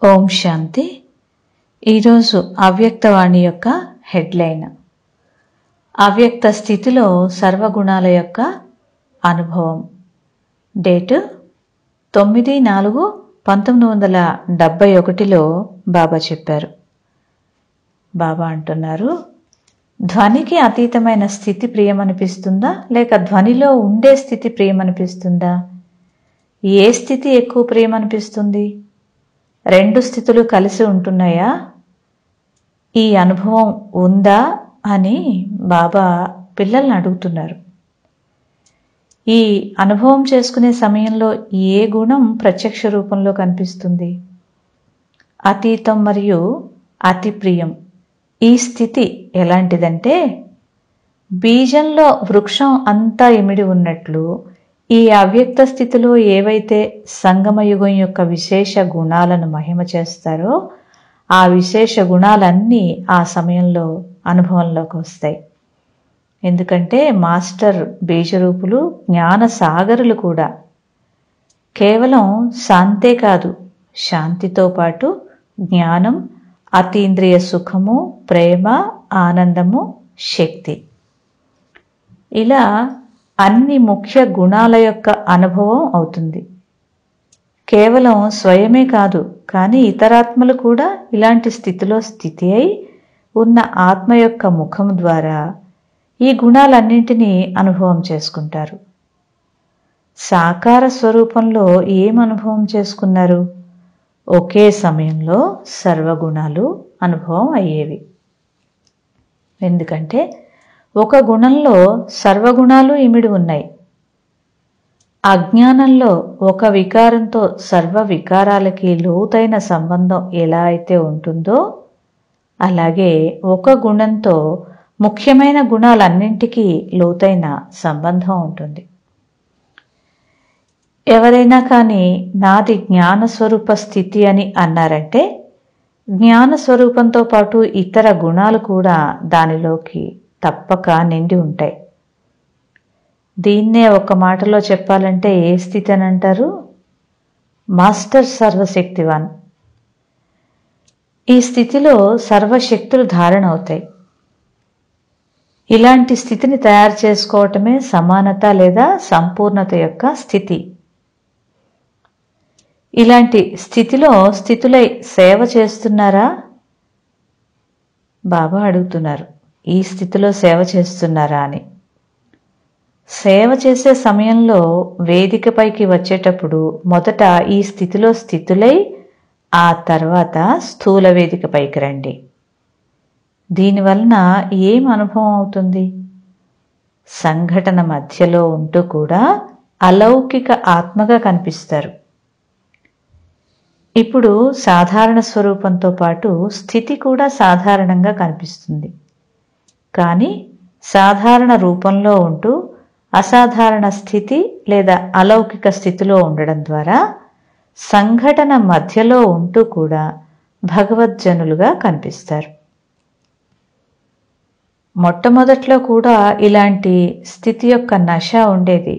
ఓం శాంతి ఈరోజు అవ్యక్తవాణి యొక్క హెడ్లైన్ అవ్యక్త స్థితిలో సర్వగుణాల యొక్క అనుభవం డేటు తొమ్మిది నాలుగు పంతొమ్మిది వందల డెబ్భై ఒకటిలో బాబా చెప్పారు బాబా అంటున్నారు ధ్వనికి అతీతమైన స్థితి ప్రియమనిపిస్తుందా లేక ధ్వనిలో ఉండే స్థితి ప్రియమనిపిస్తుందా ఏ స్థితి ఎక్కువ ప్రియమనిపిస్తుంది రెండు స్థితులు కలిసి ఉంటున్నాయా ఈ అనుభవం ఉందా అని బాబా పిల్లల్ని అడుగుతున్నారు ఈ అనుభవం చేసుకునే సమయంలో ఏ గుణం ప్రత్యక్ష రూపంలో కనిపిస్తుంది అతీతం మరియు అతి ప్రియం ఈ స్థితి ఎలాంటిదంటే బీజంలో వృక్షం అంతా ఇమిడి ఉన్నట్లు ఈ అవ్యక్త స్థితిలో ఏవైతే సంగమయుగం యొక్క విశేష గుణాలను మహిమ చేస్తారో ఆ విశేష గుణాలన్నీ ఆ సమయంలో అనుభవంలోకి వస్తాయి ఎందుకంటే మాస్టర్ బీజరూపులు జ్ఞాన సాగరులు కూడా కేవలం శాంతే కాదు శాంతితో పాటు జ్ఞానం అతీంద్రియ సుఖము ప్రేమ ఆనందము శక్తి ఇలా అన్ని ముఖ్య గుణాల యొక్క అనుభవం అవుతుంది కేవలం స్వయమే కాదు కానీ ఇతరాత్మలు కూడా ఇలాంటి స్థితిలో స్థితి అయి ఉన్న ఆత్మ యొక్క ముఖం ద్వారా ఈ గుణాలన్నింటినీ అనుభవం చేసుకుంటారు సాకార స్వరూపంలో ఏం అనుభవం చేసుకున్నారు ఒకే సమయంలో సర్వగుణాలు అనుభవం అయ్యేవి ఎందుకంటే ఒక గుణంలో సర్వగుణాలు ఇమిడి ఉన్నాయి అజ్ఞానంలో ఒక వికారంతో సర్వ వికారాలకి లోతైన సంబంధం ఎలా అయితే ఉంటుందో అలాగే ఒక గుణంతో ముఖ్యమైన గుణాలన్నింటికీ లోతైన సంబంధం ఉంటుంది ఎవరైనా కానీ నాది జ్ఞాన స్వరూప స్థితి అని అన్నారంటే జ్ఞాన స్వరూపంతో పాటు ఇతర గుణాలు కూడా దానిలోకి తప్పక నిండి ఉంటాయి దీన్నే ఒక మాటలో చెప్పాలంటే ఏ స్థితి అని అంటారు మాస్టర్ సర్వశక్తివాన్ ఈ స్థితిలో సర్వశక్తులు ధారణ అవుతాయి ఇలాంటి స్థితిని తయారు చేసుకోవటమే సమానత లేదా సంపూర్ణత యొక్క స్థితి ఇలాంటి స్థితిలో స్థితులై సేవ చేస్తున్నారా బాబా అడుగుతున్నారు ఈ స్థితిలో సేవ చేస్తున్నారా అని సేవ చేసే సమయంలో వేదికపైకి వచ్చేటప్పుడు మొదట ఈ స్థితిలో స్థితులై ఆ తర్వాత స్థూల వేదికపైకి రండి దీనివలన ఏం అనుభవం అవుతుంది సంఘటన మధ్యలో ఉంటూ కూడా అలౌకిక ఆత్మగా కనిపిస్తారు ఇప్పుడు సాధారణ స్వరూపంతో పాటు స్థితి కూడా సాధారణంగా కనిపిస్తుంది కానీ సాధారణ రూపంలో ఉంటూ అసాధారణ స్థితి లేదా అలౌకిక స్థితిలో ఉండడం ద్వారా సంఘటన మధ్యలో ఉంటూ కూడా భగవద్జనులుగా కనిపిస్తారు మొట్టమొదట్లో కూడా ఇలాంటి స్థితి యొక్క నశ ఉండేది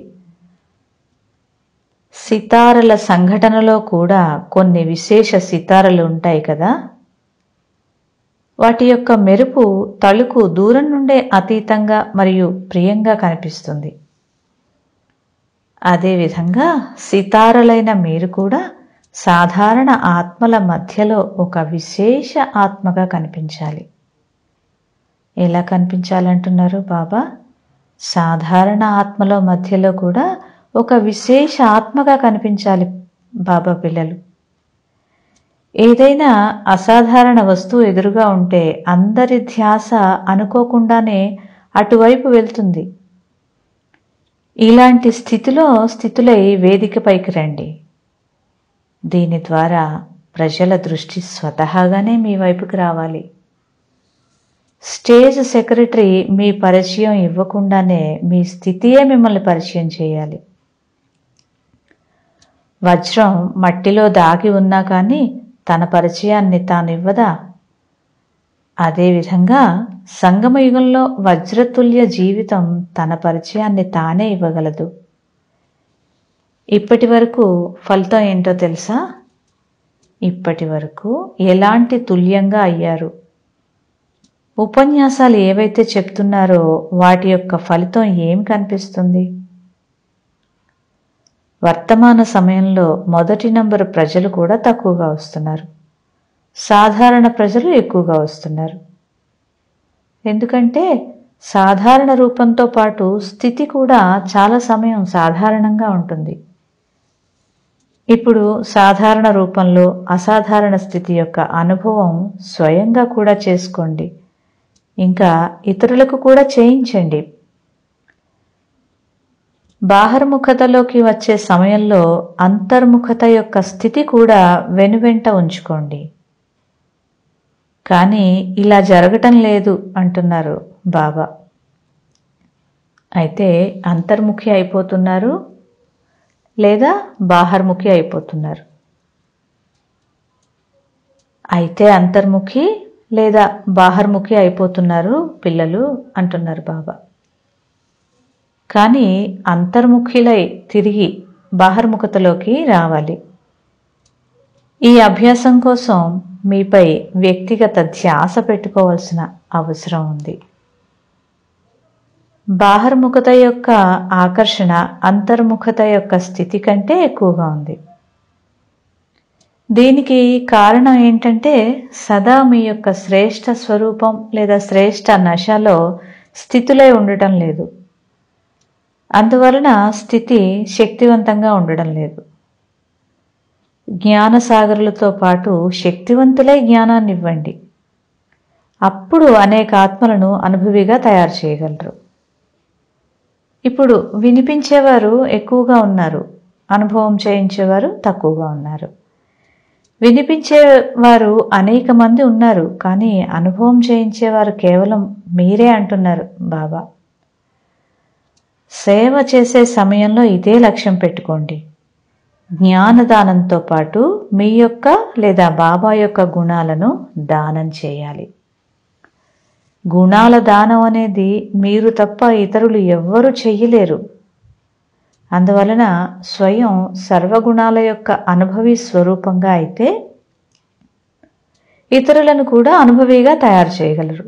సితారల సంఘటనలో కూడా కొన్ని విశేష సితారలు ఉంటాయి కదా వాటి యొక్క మెరుపు తలుకు దూరం నుండే అతీతంగా మరియు ప్రియంగా కనిపిస్తుంది అదేవిధంగా సితారలైన మీరు కూడా సాధారణ ఆత్మల మధ్యలో ఒక విశేష ఆత్మగా కనిపించాలి ఎలా కనిపించాలంటున్నారు బాబా సాధారణ ఆత్మలో మధ్యలో కూడా ఒక విశేష ఆత్మగా కనిపించాలి బాబా పిల్లలు ఏదైనా అసాధారణ వస్తువు ఎదురుగా ఉంటే అందరి ధ్యాస అనుకోకుండానే అటువైపు వెళ్తుంది ఇలాంటి స్థితిలో స్థితులై వేదికపైకి రండి దీని ద్వారా ప్రజల దృష్టి స్వతహాగానే మీ వైపుకి రావాలి స్టేజ్ సెక్రటరీ మీ పరిచయం ఇవ్వకుండానే మీ స్థితియే మిమ్మల్ని పరిచయం చేయాలి వజ్రం మట్టిలో దాగి ఉన్నా కానీ తన పరిచయాన్ని తానివ్వదా అదేవిధంగా సంగమయుగంలో వజ్రతుల్య జీవితం తన పరిచయాన్ని తానే ఇవ్వగలదు ఇప్పటి వరకు ఫలితం ఏంటో తెలుసా ఇప్పటి వరకు ఎలాంటి తుల్యంగా అయ్యారు ఉపన్యాసాలు ఏవైతే చెప్తున్నారో వాటి యొక్క ఫలితం ఏం కనిపిస్తుంది వర్తమాన సమయంలో మొదటి నంబరు ప్రజలు కూడా తక్కువగా వస్తున్నారు సాధారణ ప్రజలు ఎక్కువగా వస్తున్నారు ఎందుకంటే సాధారణ రూపంతో పాటు స్థితి కూడా చాలా సమయం సాధారణంగా ఉంటుంది ఇప్పుడు సాధారణ రూపంలో అసాధారణ స్థితి యొక్క అనుభవం స్వయంగా కూడా చేసుకోండి ఇంకా ఇతరులకు కూడా చేయించండి బాహర్ముఖతలోకి వచ్చే సమయంలో అంతర్ముఖత యొక్క స్థితి కూడా వెనువెంట ఉంచుకోండి కానీ ఇలా జరగటం లేదు అంటున్నారు బాబా అయితే అంతర్ముఖి అయిపోతున్నారు లేదా బాహర్ముఖి అయిపోతున్నారు అయితే అంతర్ముఖి లేదా బాహర్ముఖి అయిపోతున్నారు పిల్లలు అంటున్నారు బాబా కానీ అంతర్ముఖిలై తిరిగి బాహర్ముఖతలోకి రావాలి ఈ అభ్యాసం కోసం మీపై వ్యక్తిగత ధ్యాస పెట్టుకోవాల్సిన అవసరం ఉంది బాహర్ముఖత యొక్క ఆకర్షణ అంతర్ముఖత యొక్క స్థితి కంటే ఎక్కువగా ఉంది దీనికి కారణం ఏంటంటే సదా మీ యొక్క శ్రేష్ట స్వరూపం లేదా శ్రేష్ట నశలో స్థితులై ఉండటం లేదు అందువలన స్థితి శక్తివంతంగా ఉండడం లేదు జ్ఞానసాగరులతో పాటు శక్తివంతులై జ్ఞానాన్ని ఇవ్వండి అప్పుడు అనేక ఆత్మలను అనుభవిగా తయారు చేయగలరు ఇప్పుడు వినిపించేవారు ఎక్కువగా ఉన్నారు అనుభవం చేయించేవారు తక్కువగా ఉన్నారు వినిపించేవారు అనేక మంది ఉన్నారు కానీ అనుభవం చేయించేవారు కేవలం మీరే అంటున్నారు బాబా సేవ చేసే సమయంలో ఇదే లక్ష్యం పెట్టుకోండి జ్ఞానదానంతో పాటు మీ యొక్క లేదా బాబా యొక్క గుణాలను దానం చేయాలి గుణాల దానం అనేది మీరు తప్ప ఇతరులు ఎవ్వరూ చెయ్యలేరు అందువలన స్వయం సర్వగుణాల యొక్క అనుభవి స్వరూపంగా అయితే ఇతరులను కూడా అనుభవిగా తయారు చేయగలరు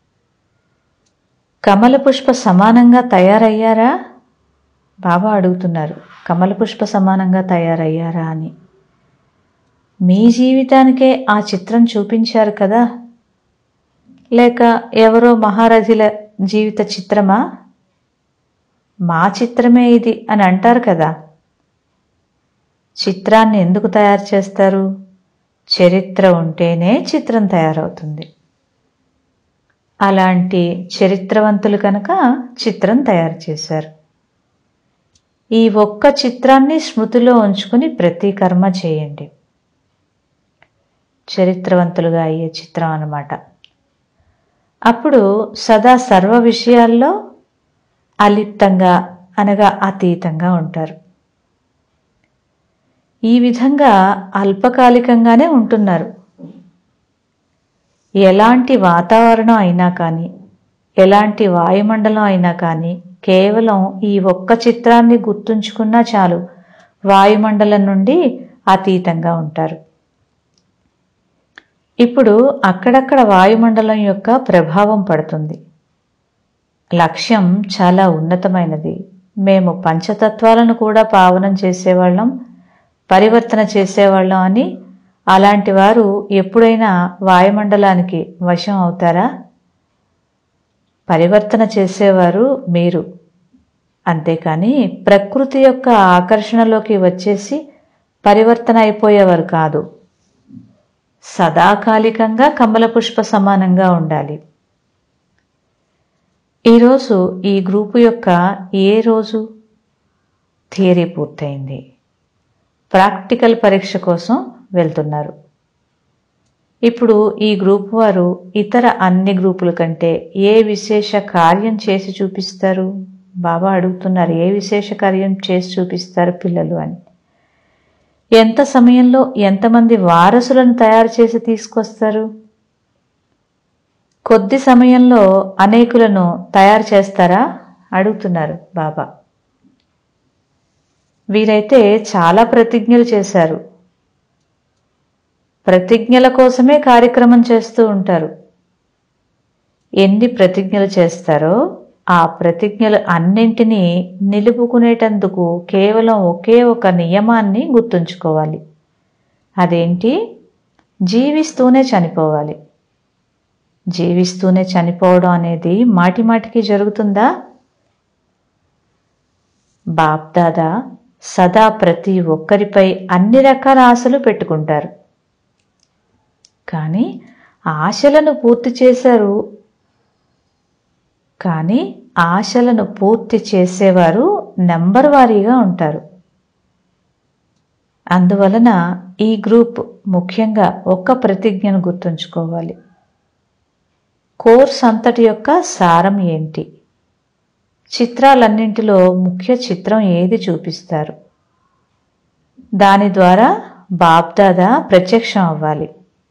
కమల పుష్ప సమానంగా తయారయ్యారా బాబా అడుగుతున్నారు కమల పుష్ప సమానంగా తయారయ్యారా అని మీ జీవితానికే ఆ చిత్రం చూపించారు కదా లేక ఎవరో మహారథిల జీవిత చిత్రమా మా చిత్రమే ఇది అని అంటారు కదా చిత్రాన్ని ఎందుకు తయారు చేస్తారు చరిత్ర ఉంటేనే చిత్రం తయారవుతుంది అలాంటి చరిత్రవంతులు కనుక చిత్రం తయారు చేశారు ఈ ఒక్క చిత్రాన్ని స్మృతిలో ఉంచుకుని ప్రతి కర్మ చేయండి చరిత్రవంతులుగా అయ్యే చిత్రం అన్నమాట అప్పుడు సదా సర్వ విషయాల్లో అలిప్తంగా అనగా అతీతంగా ఉంటారు ఈ విధంగా అల్పకాలికంగానే ఉంటున్నారు ఎలాంటి వాతావరణం అయినా కానీ ఎలాంటి వాయుమండలం అయినా కానీ కేవలం ఈ ఒక్క చిత్రాన్ని గుర్తుంచుకున్నా చాలు వాయుమండలం నుండి అతీతంగా ఉంటారు ఇప్పుడు అక్కడక్కడ వాయుమండలం యొక్క ప్రభావం పడుతుంది లక్ష్యం చాలా ఉన్నతమైనది మేము పంచతత్వాలను కూడా పావనం చేసేవాళ్ళం పరివర్తన చేసేవాళ్ళం అని అలాంటి వారు ఎప్పుడైనా వాయుమండలానికి వశం అవుతారా పరివర్తన చేసేవారు మీరు అంతేకాని ప్రకృతి యొక్క ఆకర్షణలోకి వచ్చేసి పరివర్తన అయిపోయేవారు కాదు సదాకాలికంగా కమల పుష్ప సమానంగా ఉండాలి ఈరోజు ఈ గ్రూపు యొక్క ఏ రోజు థియరీ పూర్తయింది ప్రాక్టికల్ పరీక్ష కోసం వెళ్తున్నారు ఇప్పుడు ఈ గ్రూప్ వారు ఇతర అన్ని గ్రూపుల కంటే ఏ విశేష కార్యం చేసి చూపిస్తారు బాబా అడుగుతున్నారు ఏ విశేష కార్యం చేసి చూపిస్తారు పిల్లలు అని ఎంత సమయంలో ఎంతమంది వారసులను తయారు చేసి తీసుకొస్తారు కొద్ది సమయంలో అనేకులను తయారు చేస్తారా అడుగుతున్నారు బాబా వీరైతే చాలా ప్రతిజ్ఞలు చేశారు ప్రతిజ్ఞల కోసమే కార్యక్రమం చేస్తూ ఉంటారు ఎన్ని ప్రతిజ్ఞలు చేస్తారో ఆ ప్రతిజ్ఞలు అన్నింటినీ నిలుపుకునేటందుకు కేవలం ఒకే ఒక నియమాన్ని గుర్తుంచుకోవాలి అదేంటి జీవిస్తూనే చనిపోవాలి జీవిస్తూనే చనిపోవడం అనేది మాటి మాటికి జరుగుతుందా బాప్దాదా సదా ప్రతి ఒక్కరిపై అన్ని రకాల ఆశలు పెట్టుకుంటారు కానీ ఆశలను పూర్తి చేశారు కానీ ఆశలను పూర్తి చేసేవారు నెంబర్ వారీగా ఉంటారు అందువలన ఈ గ్రూప్ ముఖ్యంగా ఒక్క ప్రతిజ్ఞను గుర్తుంచుకోవాలి కోర్స్ అంతటి యొక్క సారం ఏంటి చిత్రాలన్నింటిలో ముఖ్య చిత్రం ఏది చూపిస్తారు దాని ద్వారా బాప్దాదా ప్రత్యక్షం అవ్వాలి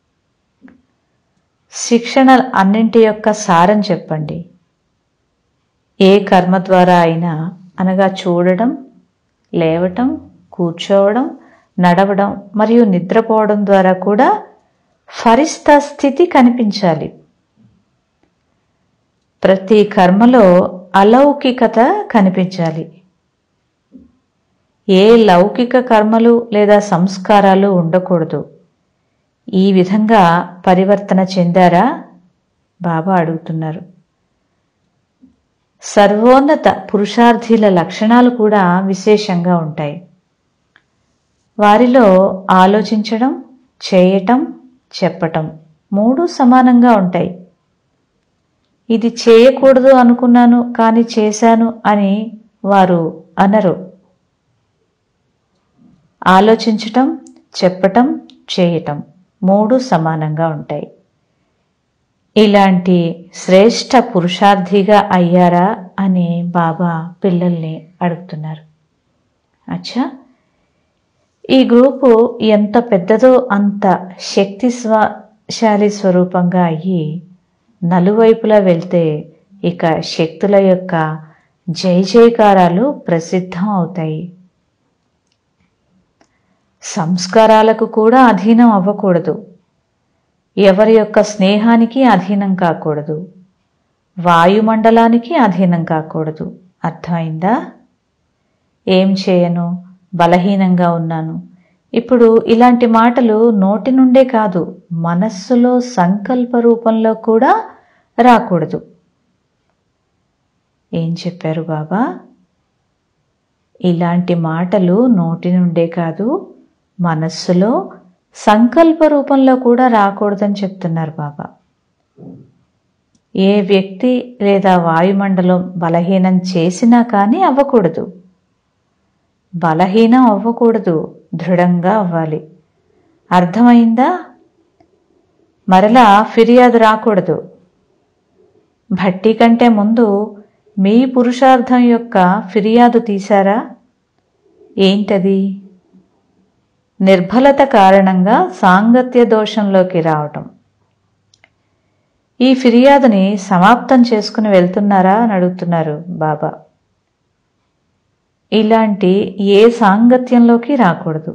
శిక్షణ అన్నింటి యొక్క సారం చెప్పండి ఏ కర్మ ద్వారా అయినా అనగా చూడడం లేవటం కూర్చోవడం నడవడం మరియు నిద్రపోవడం ద్వారా కూడా ఫరిస్తా స్థితి కనిపించాలి ప్రతి కర్మలో అలౌకికత కనిపించాలి ఏ లౌకిక కర్మలు లేదా సంస్కారాలు ఉండకూడదు ఈ విధంగా పరివర్తన చెందారా బాబా అడుగుతున్నారు సర్వోన్నత పురుషార్థిల లక్షణాలు కూడా విశేషంగా ఉంటాయి వారిలో ఆలోచించడం చేయటం చెప్పటం మూడు సమానంగా ఉంటాయి ఇది చేయకూడదు అనుకున్నాను కానీ చేశాను అని వారు అనరు ఆలోచించటం చెప్పటం చేయటం మూడు సమానంగా ఉంటాయి ఇలాంటి శ్రేష్ట పురుషార్థిగా అయ్యారా అని బాబా పిల్లల్ని అడుగుతున్నారు అచ్చా ఈ గ్రూపు ఎంత పెద్దదో అంత శక్తి స్వశాలి స్వరూపంగా అయ్యి నలువైపులా వెళ్తే ఇక శక్తుల యొక్క జై జయకారాలు ప్రసిద్ధం అవుతాయి సంస్కారాలకు కూడా అధీనం అవ్వకూడదు ఎవరి యొక్క స్నేహానికి అధీనం కాకూడదు వాయుమండలానికి అధీనం కాకూడదు అర్థమైందా ఏం చేయను బలహీనంగా ఉన్నాను ఇప్పుడు ఇలాంటి మాటలు నోటి నుండే కాదు మనస్సులో సంకల్ప రూపంలో కూడా రాకూడదు ఏం చెప్పారు బాబా ఇలాంటి మాటలు నోటి నుండే కాదు మనస్సులో సంకల్ప రూపంలో కూడా రాకూడదని చెప్తున్నారు బాబా ఏ వ్యక్తి లేదా వాయుమండలం బలహీనం చేసినా కానీ అవ్వకూడదు బలహీనం అవ్వకూడదు దృఢంగా అవ్వాలి అర్థమైందా మరలా ఫిర్యాదు రాకూడదు భట్టి కంటే ముందు మీ పురుషార్థం యొక్క ఫిర్యాదు తీశారా ఏంటది నిర్బలత కారణంగా సాంగత్య దోషంలోకి రావటం ఈ ఫిర్యాదుని సమాప్తం చేసుకుని వెళ్తున్నారా అని అడుగుతున్నారు బాబా ఇలాంటి ఏ సాంగత్యంలోకి రాకూడదు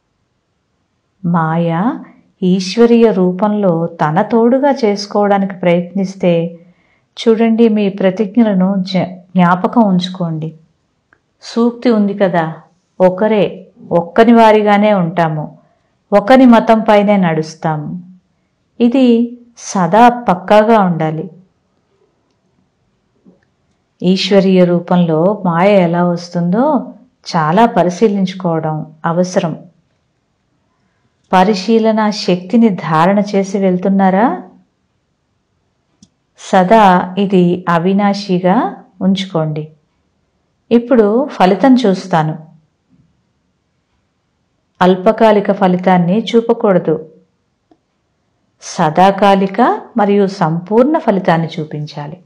మాయ ఈశ్వరీయ రూపంలో తన తోడుగా చేసుకోవడానికి ప్రయత్నిస్తే చూడండి మీ ప్రతిజ్ఞలను జ్ఞాపకం ఉంచుకోండి సూక్తి ఉంది కదా ఒకరే ఒక్కని వారిగానే ఉంటాము ఒకని మతంపైనే నడుస్తాము ఇది సదా పక్కాగా ఉండాలి ఈశ్వరీయ రూపంలో మాయ ఎలా వస్తుందో చాలా పరిశీలించుకోవడం అవసరం పరిశీలన శక్తిని ధారణ చేసి వెళ్తున్నారా సదా ఇది అవినాశిగా ఉంచుకోండి ఇప్పుడు ఫలితం చూస్తాను అల్పకాలిక ఫలితాన్ని చూపకూడదు సదాకాలిక మరియు సంపూర్ణ ఫలితాన్ని చూపించాలి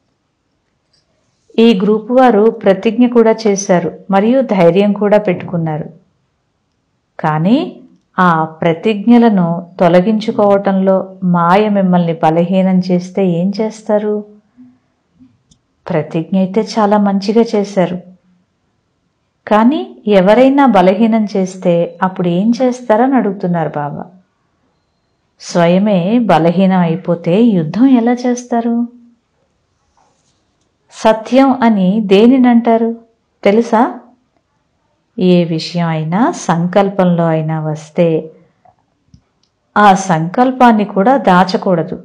ఈ గ్రూపు వారు ప్రతిజ్ఞ కూడా చేశారు మరియు ధైర్యం కూడా పెట్టుకున్నారు కానీ ఆ ప్రతిజ్ఞలను తొలగించుకోవటంలో మాయ మిమ్మల్ని బలహీనం చేస్తే ఏం చేస్తారు ప్రతిజ్ఞ అయితే చాలా మంచిగా చేశారు కానీ ఎవరైనా బలహీనం చేస్తే అప్పుడు ఏం చేస్తారని అడుగుతున్నారు బాబా స్వయమే బలహీనం అయిపోతే యుద్ధం ఎలా చేస్తారు సత్యం అని దేనినంటారు తెలుసా ఏ విషయం అయినా సంకల్పంలో అయినా వస్తే ఆ సంకల్పాన్ని కూడా దాచకూడదు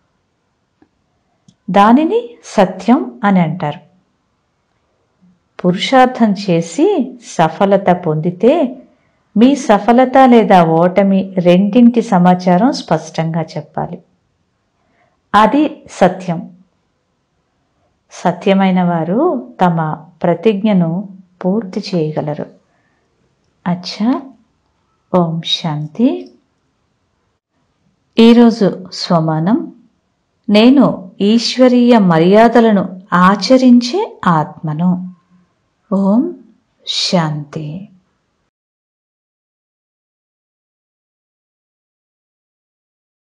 దానిని సత్యం అని అంటారు పురుషార్థం చేసి సఫలత పొందితే మీ సఫలత లేదా ఓటమి రెండింటి సమాచారం స్పష్టంగా చెప్పాలి అది సత్యం సత్యమైన వారు తమ ప్రతిజ్ఞను పూర్తి చేయగలరు అచ్చా ఓం శాంతి ఈరోజు స్వమానం నేను ఈశ్వరీయ మర్యాదలను ఆచరించే ఆత్మను ఓం శాంతి